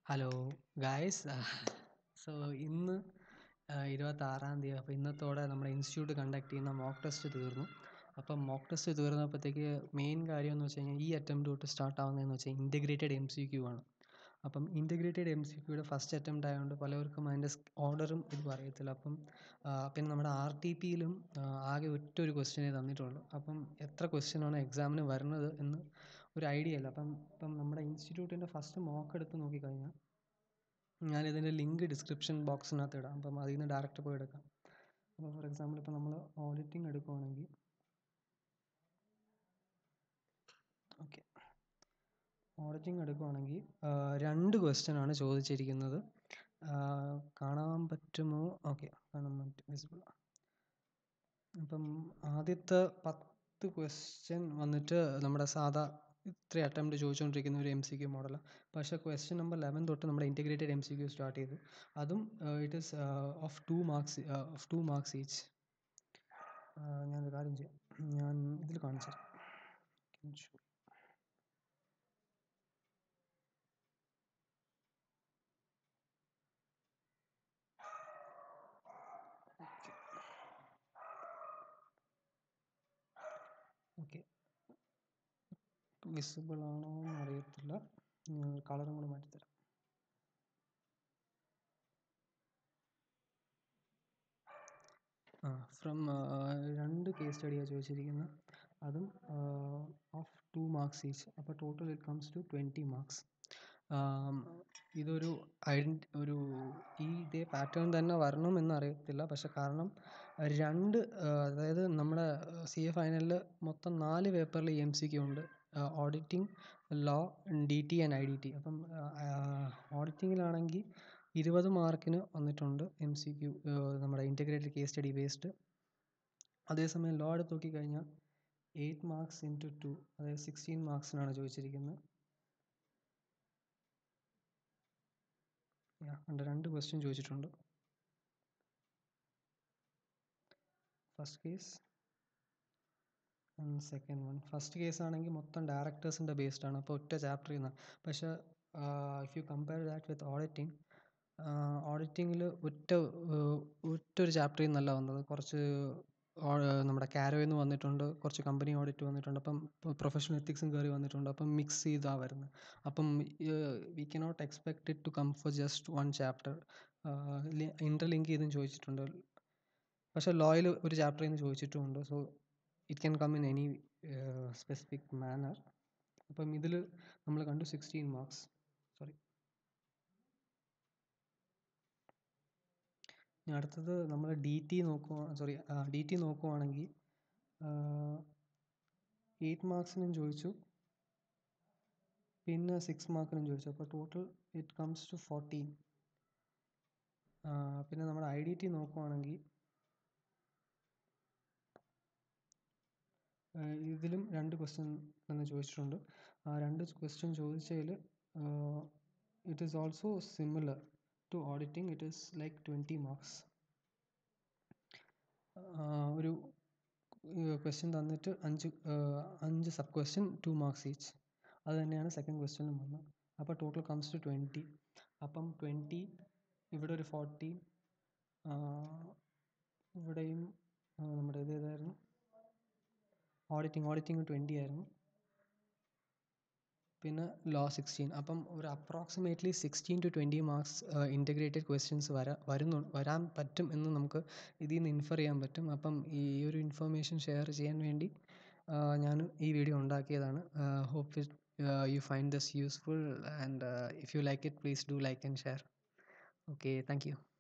hello guys so ഇന്ന് ഇരുപത്താറാം തീയതി അപ്പോൾ ഇന്നത്തോടെ നമ്മുടെ ഇൻസ്റ്റിറ്റ്യൂട്ട് കണ്ടക്ട് ചെയ്യുന്ന മോക്ക് ടെസ്റ്റ് തീർന്നു അപ്പം മോക്ക് ടെസ്റ്റ് തീർന്നപ്പോഴത്തേക്ക് മെയിൻ കാര്യം എന്ന് വെച്ച് കഴിഞ്ഞാൽ ഈ അറ്റംപ്റ്റ് തൊട്ട് സ്റ്റാർട്ട് ആവുന്നതെന്ന് വെച്ചാൽ ഇൻറ്റഗ്രേറ്റഡ് എം സി ക്യു ആണ് അപ്പം ഇൻറ്റഗ്രേറ്റഡ് എം സി ക്യൂയുടെ ഫസ്റ്റ് അറ്റംപ്റ്റ് ആയതുകൊണ്ട് പലർക്കും അതിൻ്റെ ഓർഡറും ഇതും അറിയത്തില്ല അപ്പം പിന്നെ നമ്മുടെ ആർ ടി പിയിലും ആകെ ഒറ്റ ഒരു ക്വസ്റ്റ്യനേ തന്നിട്ടുള്ളൂ അപ്പം എത്ര ക്വസ്റ്റ്യനാണ് എക്സാമിന് വരുന്നത് എന്ന് ഒരു ഐഡിയ ഇല്ല അപ്പം ഇപ്പം നമ്മുടെ ഇൻസ്റ്റിറ്റ്യൂട്ടിൻ്റെ ഫസ്റ്റ് മോക്ക് എടുത്ത് നോക്കിക്കഴിഞ്ഞാൽ ഞാനിതിൻ്റെ ലിങ്ക് ഡിസ്ക്രിപ്ഷൻ ബോക്സിനകത്ത് ഇടാം അപ്പം അതിൽ നിന്ന് ഡയറക്റ്റ് പോയി എടുക്കാം അപ്പോൾ ഫോർ എക്സാമ്പിൾ ഇപ്പോൾ നമ്മൾ ഓഡിറ്റിംഗ് എടുക്കുവാണെങ്കിൽ ഓക്കെ ഓഡിറ്റിംഗ് എടുക്കുവാണെങ്കിൽ രണ്ട് ക്വസ്റ്റ്യൻ ആണ് ചോദിച്ചിരിക്കുന്നത് കാണാൻ പറ്റുമോ ഓക്കെ കാണാൻ പറ്റും വിസിബിൾ അപ്പം ആദ്യത്തെ പത്ത് ക്വസ്റ്റ്യൻ വന്നിട്ട് നമ്മുടെ സാധാ ഇത്ര അറ്റംപ്റ്റ് ചോദിച്ചുകൊണ്ടിരിക്കുന്ന ഒരു എം സി ക്യു മോഡലാണ് പക്ഷേ ക്വസ്റ്റ്യൻ നമ്പർ ലെവൻ തൊട്ട് നമ്മുടെ integrated M C Q start ചെയ്തു അതും it is of two marks of two marks each ഞാനൊരു കാര്യം ചെയ്യാം ഞാൻ ഇതിൽ കാണിച്ചു തരാം ഓക്കെ വിസിബിൾ ആണോ എന്ന് അറിയത്തില്ല ഞാൻ കളറും കൂടെ മാറ്റിത്തരാം ആ ഫ്രം രണ്ട് കേസ് സ്റ്റഡിയാണ് ചോദിച്ചിരിക്കുന്നത് അതും ഓഫ് ടു മാർക്സ് ഈച്ച് അപ്പോൾ total it comes to twenty marks ഇതൊരു ഐഡൻറ്റി ഒരു ഈ ഇതേ പാറ്റേൺ തന്നെ വരണമെന്ന് അറിയത്തില്ല പക്ഷെ കാരണം രണ്ട് അതായത് നമ്മുടെ സി എ ഫൈനലിൽ മൊത്തം നാല് പേപ്പറിൽ എം സി ക്യു ഉണ്ട് auditing law D T and I D T അപ്പം ഓഡിറ്റിങ്ങിലാണെങ്കിൽ ഇരുപത് മാർക്കിന് വന്നിട്ടുണ്ട് എം സി ക്യു നമ്മുടെ ഇൻറ്റഗ്രേറ്റഡ് കേസ് സ്റ്റഡി ബേസ്ഡ് അതേസമയം ലോ എടുത്ത് നോക്കിക്കഴിഞ്ഞാൽ എയ്റ്റ് മാർക്സ് ഇൻറ്റു ടു അതായത് സിക്സ്റ്റീൻ മാർക്സിനാണ് ചോദിച്ചിരിക്കുന്നത് ഉണ്ട് രണ്ട് ക്വസ്റ്റ്യൻ ചോദിച്ചിട്ടുണ്ട് first case and second one first case ആണെങ്കിൽ മൊത്തം ഡയറക്ടേഴ്സിൻ്റെ ബേസ്ഡ് ആണ് അപ്പോൾ ഒറ്റ ചാപ്റ്ററിൽ നിന്ന് പക്ഷേ if you compare that with auditing ഓഡിറ്റിങ്ങിൽ ഒറ്റ ഒറ്റ ഒരു ചാപ്റ്ററിൽ നിന്നല്ല വന്നത് കുറച്ച് നമ്മുടെ കാരോയിൽ നിന്ന് വന്നിട്ടുണ്ട് കുറച്ച് കമ്പനി ഓഡിറ്റ് വന്നിട്ടുണ്ട് അപ്പം പ്രൊഫഷണൽ എത്തിക്സും കയറി വന്നിട്ടുണ്ട് അപ്പം മിക്സ് ചെയ്താണ് വരുന്നത് അപ്പം we cannot expect it to come for just one chapter interlink ചെയ്തും ചോദിച്ചിട്ടുണ്ട് പക്ഷേ ലോയിൽ ഒരു ചാപ്റ്ററിൽ നിന്ന് ചോദിച്ചിട്ടുമുണ്ട് so it can come in any specific manner അപ്പം ഇതിൽ നമ്മൾ കണ്ടു സിക്സ്റ്റീൻ മാർക്സ് സോറി ഇനി അടുത്തത് നമ്മൾ ഡി ടി നോക്കുക സോറി ഡി ടി നോക്കുവാണെങ്കിൽ എയ്റ്റ് മാർക്സിനും ചോദിച്ചു പിന്നെ സിക്സ് മാർക്കിനും ചോദിച്ചു അപ്പോൾ total it comes to fourteen പിന്നെ നമ്മുടെ ഐ ഡി ടി നോക്കുവാണെങ്കിൽ ഇതിലും രണ്ട് ക്വസ്റ്റ്യൻ തന്നെ ചോദിച്ചിട്ടുണ്ട് ആ രണ്ട് ക്വസ്റ്റ്യൻ ചോദിച്ചതിൽ it is also similar to auditing it is like twenty marks ഒരു ക്വസ്റ്റ്യൻ തന്നിട്ട് അഞ്ച് അഞ്ച് sub question two marks each അത് തന്നെയാണ് സെക്കൻഡ് ക്വസ്റ്റ്യനും വന്നത് അപ്പോൾ ടോട്ടൽ കംസ് ടു ട്വൻറ്റി അപ്പം ട്വൻറ്റി ഇവിടെ ഒരു ഫോർട്ടി ഇവിടെയും നമ്മുടെ ഇത് ഏതായിരുന്നു ഓഡിറ്റിംഗ് ഓഡിറ്റിംഗ് ട്വൻറ്റി ആയിരുന്നു പിന്നെ ലോ സിക്സ്റ്റീൻ അപ്പം ഒരു approximately sixteen to twenty marks integrated questions വരാ വരുന്നു വരാൻ പറ്റും എന്ന് നമുക്ക് ഇതിൽ നിന്ന് ഇൻഫർ ചെയ്യാൻ പറ്റും അപ്പം ഈ ഒരു ഇൻഫർമേഷൻ ഷെയർ ചെയ്യാൻ വേണ്ടി ഞാൻ ഈ വീഡിയോ ഉണ്ടാക്കിയതാണ് hope it you find this useful and if you like it please do like and share okay thank U